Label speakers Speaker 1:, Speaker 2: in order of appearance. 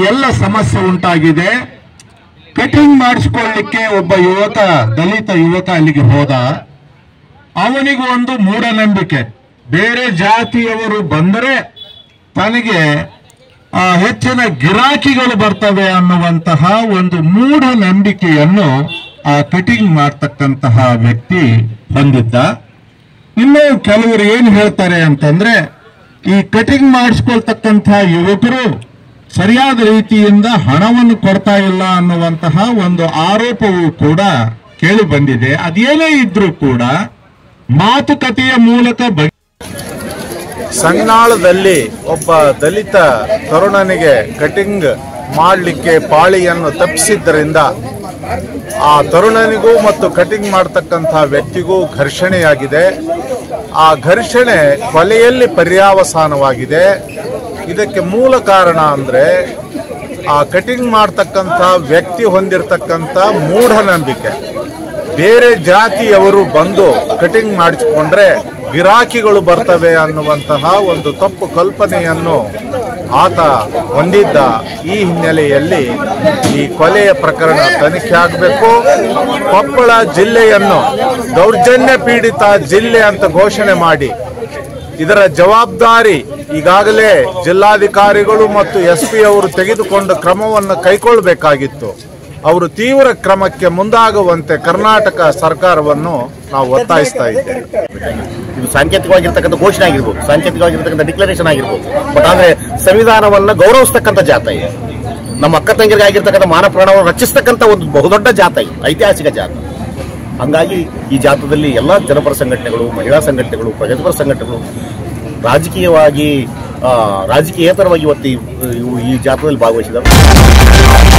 Speaker 1: ಎಲ್ಲ ಸಮಸ್ಯೆ ಉಂಟಾಗಿದೆ ಕಟಿಂಗ್ ಮಾಡಿಸ್ಕೊಳ್ಳಿಕ್ಕೆ ಒಬ್ಬ ಯುವಕ ದಲಿತ ಯುವಕ ಅಲ್ಲಿಗೆ ಹೋದ ಅವನಿಗೆ ಒಂದು ಮೂಢನಂಬಿಕೆ ಬೇರೆ ಜಾತಿಯವರು ಬಂದರೆ ತನಗೆ ಆ, ಹೆಚ್ಚಿನ ಗಿರಾಕಿಗಳು ಬರ್ತವೆ ಅನ್ನುವಂತಹ ಒಂದು ಮೂಢನಂಬಿಕೆಯನ್ನು ಆ ಕಟಿಂಗ್ ಮಾಡ್ತಕ್ಕಂತಹ ವ್ಯಕ್ತಿ ಹೊಂದಿದ್ದ ಇನ್ನು ಕೆಲವರು ಏನ್ ಹೇಳ್ತಾರೆ ಅಂತಂದ್ರೆ ಈ ಕಟಿಂಗ್ ಮಾಡಿಸ್ಕೊಳ್ತಕ್ಕಂಥ ಯುವಕರು ಸರಿಯಾದ ರೀತಿಯಿಂದ ಹಣವನ್ನು ಕೊಡ್ತಾ ಇಲ್ಲ ಅನ್ನುವಂತಹ ಒಂದು ಆರೋಪವೂ ಕೂಡ ಕೇಳಿ ಬಂದಿದೆ ಅದೇನೇ ಇದ್ರೂ ಕೂಡ ಮಾತುಕತೆಯ ಮೂಲಕ ಬಗೆ
Speaker 2: ಸಂಗ್ನಾಳದಲ್ಲಿ ಒಬ್ಬ ದಲಿತ ತರುಣನಿಗೆ ಕಟಿಂಗ್ ಮಾಡಲಿಕ್ಕೆ ಪಾಳಿಯನ್ನು ತಪ್ಪಿಸಿದ್ದರಿಂದ ಆ ತರುಣನಿಗೂ ಮತ್ತು ಕಟಿಂಗ್ ಮಾಡತಕ್ಕಂಥ ವ್ಯಕ್ತಿಗೂ ಘರ್ಷಣೆಯಾಗಿದೆ ಆ ಘರ್ಷಣೆ ಕೊಲೆಯಲ್ಲಿ ಪರ್ಯಾವಸಾನವಾಗಿದೆ ಇದಕ್ಕೆ ಮೂಲ ಕಾರಣ ಅಂದರೆ ಆ ಕಟಿಂಗ್ ಮಾಡ್ತಕ್ಕಂಥ ವ್ಯಕ್ತಿ ಹೊಂದಿರತಕ್ಕಂಥ ಮೂಢನಂಬಿಕೆ ಬೇರೆ ಜಾತಿಯವರು ಬಂದು ಕಟಿಂಗ್ ಮಾಡಿಸಿಕೊಂಡ್ರೆ ಗಿರಾಕಿಗಳು ಬರ್ತವೆ ಅನ್ನುವಂತಹ ಒಂದು ತಪ್ಪು ಕಲ್ಪನೆಯನ್ನು ಆತ ಹೊಂದಿದ್ದ ಈ ಹಿನ್ನೆಲೆಯಲ್ಲಿ ಈ ಕೊಲೆಯ ಪ್ರಕರಣ ತನಿಖೆ ಆಗಬೇಕು ಕೊಪ್ಪಳ ಜಿಲ್ಲೆಯನ್ನು ದೌರ್ಜನ್ಯ ಪೀಡಿತ ಜಿಲ್ಲೆ ಅಂತ ಘೋಷಣೆ ಮಾಡಿ ಇದರ ಜವಾಬ್ದಾರಿ ಈಗಾಗಲೇ ಜಿಲ್ಲಾಧಿಕಾರಿಗಳು ಮತ್ತು ಎಸ್ ಪಿ ಅವರು ತೆಗೆದುಕೊಂಡ ಕ್ರಮವನ್ನು ಕೈಗೊಳ್ಳಬೇಕಾಗಿತ್ತು ಅವರು ತೀವ್ರ ಕ್ರಮಕ್ಕೆ ಮುಂದಾಗುವಂತೆ ಕರ್ನಾಟಕ ಸರ್ಕಾರವನ್ನು ನಾವು ಒತ್ತಾಯಿಸ್ತಾ ಇದ್ದೇವೆ
Speaker 3: ಇದು ಸಾಂಕೇತಿಕವಾಗಿರ್ತಕ್ಕಂಥ ಘೋಷಣೆ ಆಗಿರ್ಬೋದು ಸಾಂಕೇತಿಕವಾಗಿರ್ತಕ್ಕಂಥ ಡಿಕ್ಲರೇಷನ್ ಆಗಿರ್ಬೋದು ಬಟ್ ಆದ್ರೆ ಸಂವಿಧಾನವನ್ನ ಗೌರವಿಸ್ತಕ್ಕಂಥ ಜಾತ ಇದು ನಮ್ಮ ಅಕ್ಕ ತಂಗಿರಿಗೆ ಆಗಿರ್ತಕ್ಕಂಥ ಮಾನ ಪ್ರಾಣವನ್ನು ರಕ್ಷಿಸ್ತಕ್ಕಂಥ ಒಂದು ಬಹುದೊಡ್ಡ ಜಾತ ಇದು ಐತಿಹಾಸಿಕ ಜಾತ ಹಂಗಾಗಿ ಈ ಜಾತದಲ್ಲಿ ಎಲ್ಲ ಜನಪರ ಸಂಘಟನೆಗಳು ಮಹಿಳಾ ಸಂಘಟನೆಗಳು ಪ್ರಗತಿಪರ ಸಂಘಟನೆಗಳು ರಾಜಕೀಯವಾಗಿ ಆ, ರಾಜಕೀಯೇತರವಾಗಿ ಇವತ್ತು ಈ- ಇವು ಈ ಜಾತದಲ್ಲಿ ಭಾಗವಹಿಸಿದವು